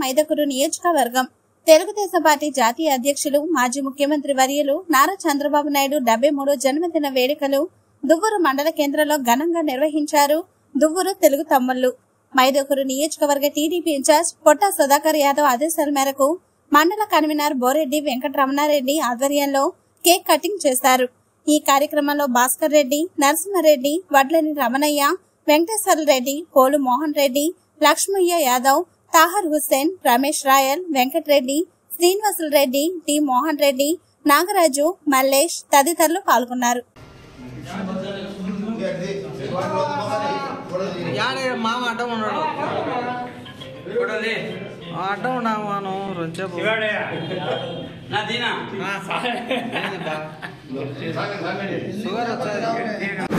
మైదకురు నియోజకవర్గం తెలుగుదేశం పార్టీ జాతీయ అధ్యక్షులు మాజీ ముఖ్యమంత్రి వర్యులు నారా చంద్రబాబు నాయుడు డెబ్బై మూడో జన్మదిన వేడుకలు దువ్వూరు మండల కేంద్రంలో ఘనంగా నిర్వహించారు దువ్వూరు తెలుగు తమ్ముళ్లు మైదకురు నియోజకవర్గ టీడీపీ ఇన్ఛార్జ్ పొట్టా సుధాకర్ యాదవ్ ఆదేశాల మేరకు మండల కన్వీనర్ బోరెడ్డి వెంకటరమణారెడ్డి ఆధ్వర్యంలో కేక్ కటింగ్ చేశారు ఈ కార్యక్రమంలో భాస్కర్ రెడ్డి నరసింహారెడ్డి వడ్లని రమణయ్య వెంకటేశ్వర రెడ్డి పోలు మోహన్ రెడ్డి లక్ష్మయ్య యాదవ్ తాహర్ హుస్సేన్ రమేష్ రాయల్ వెంకటరెడ్డి శ్రీనివాసులు రెడ్డి టి మోహన్ రెడ్డి నాగరాజు మల్లేష్ తదితరులు పాల్గొన్నారు యాడే మామ అడ్డం ఉన్నాడు ఆ, అడ్డం ఉన్నాము మనం రొంచేపు నా దీనా షుగర్ వచ్చేది